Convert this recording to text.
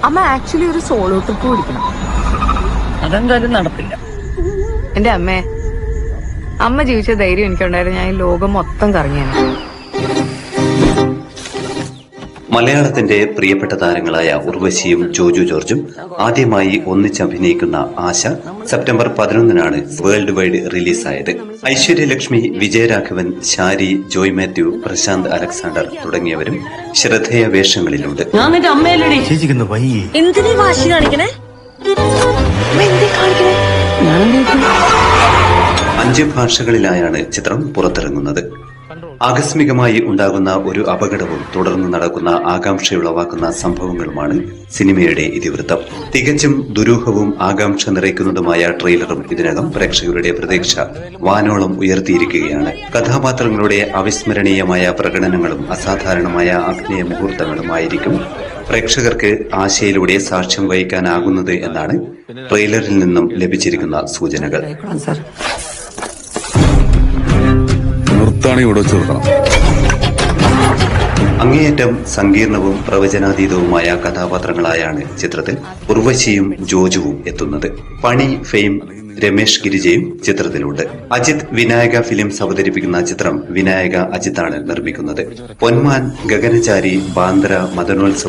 അമ്മ ആക്ച്വലി ഒരു solo trip പിടിക്കണം അതെന്തായാലും നടപ്പില്ല എന്റെ അമ്മേ അമ്മ ജീവിച്ച ധൈര്യം എനിക്കുണ്ടായിരുന്നു ഞാൻ ഈ ലോകം മൊത്തം കറങ്ങിയാണ് മലയാളത്തിന്റെ പ്രിയപ്പെട്ട താരങ്ങളായ ഉർവശിയും ജോജു ജോർജും ആദ്യമായി ഒന്നിച്ചഭിനയിക്കുന്ന ആശ സെപ്റ്റംബർ പതിനൊന്നിനാണ് വേൾഡ് വൈഡ് റിലീസായത് ഐശ്വര്യലക്ഷ്മി വിജയരാഘവൻ ശാരി ജോയ് മാത്യു പ്രശാന്ത് അലക്സാണ്ടർ തുടങ്ങിയവരും ശ്രദ്ധേയ വേഷങ്ങളിലുണ്ട് ഞാൻ നിന്റെ അമ്മയല്ലടി ചേച്ചിക്കുന്ന വയ്യേ എന്തിനീ വാശി കാണിക്കണേ അഞ്ച് ഭാഷകളിലായാണ് ചിത്രം പുറത്തിറങ്ങുന്നത് ആകസ്മികമായി ഉണ്ടാകുന്ന ഒരു അപകടവും തുടർന്ന് നടക്കുന്ന ആകാംക്ഷയുളവാക്കുന്ന സംഭവങ്ങളുമാണ് സിനിമയുടെ ഇതിവൃത്തം തികച്ചും ദുരൂഹവും ആകാംക്ഷ നിറയ്ക്കുന്നതുമായ ട്രെയിലറും ഇതിനകം പ്രേക്ഷകരുടെ പ്രതീക്ഷ വാനോളം ഉയർത്തിയിരിക്കുകയാണ് കഥാപാത്രങ്ങളുടെ അവിസ്മരണീയമായ പ്രകടനങ്ങളും അസാധാരണമായ അഭിനയ മുഹൂർത്തങ്ങളുമായിരിക്കും പ്രേക്ഷകർക്ക് ആശയിലൂടെ സാക്ഷ്യം വഹിക്കാനാകുന്നത് എന്നാണ് ട്രെയിലറിൽ നിന്നും ലഭിച്ചിരിക്കുന്ന സൂചനകൾ നിർത്താണെങ്കിൽ ഇവിടെ വെച്ച് നിർത്തണം അങ്ങേയറ്റം സങ്കീർണവും പ്രവചനാതീതവുമായ കഥാപാത്രങ്ങളായാണ് ചിത്രത്തിൽ ഉർവശിയും ജോജുവും എത്തുന്നത് പണി ഫെയിം രമേഷ് ഗിരിജയും ചിത്രത്തിലുണ്ട് അജിത് വിനായക ഫിലിംസ് അവതരിപ്പിക്കുന്ന ചിത്രം വിനായക അജിത്താണ് നിർമ്മിക്കുന്നത് പൊന്മാൻ ഗഗനചാരി ബാന്ദ്ര മദനോത്സവ